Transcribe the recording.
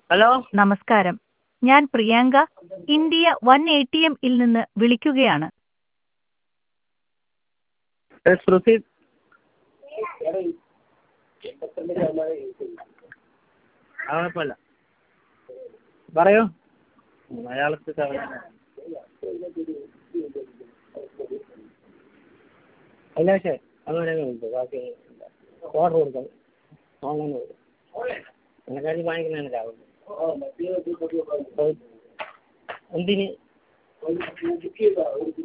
hello നമസ്കാരം ഞാൻ Priyanka India one A T എമ്മിൽ നിന്ന് വിളിക്കുകയാണ് യെസ് പ്രൊസീഡ് ആ കുഴപ്പമില്ല പറയൂ മലയാളത്തിൽ അല്ല പക്ഷേ അങ്ങനെ ഉണ്ട് ബാക്കി ഓർഡർ കൊടുക്കാം ഓൺലൈൻ കൊടുക്കാം എന്നെക്കാളും വാങ്ങിക്കുന്നതാണ് ലാഭം എന്തിന്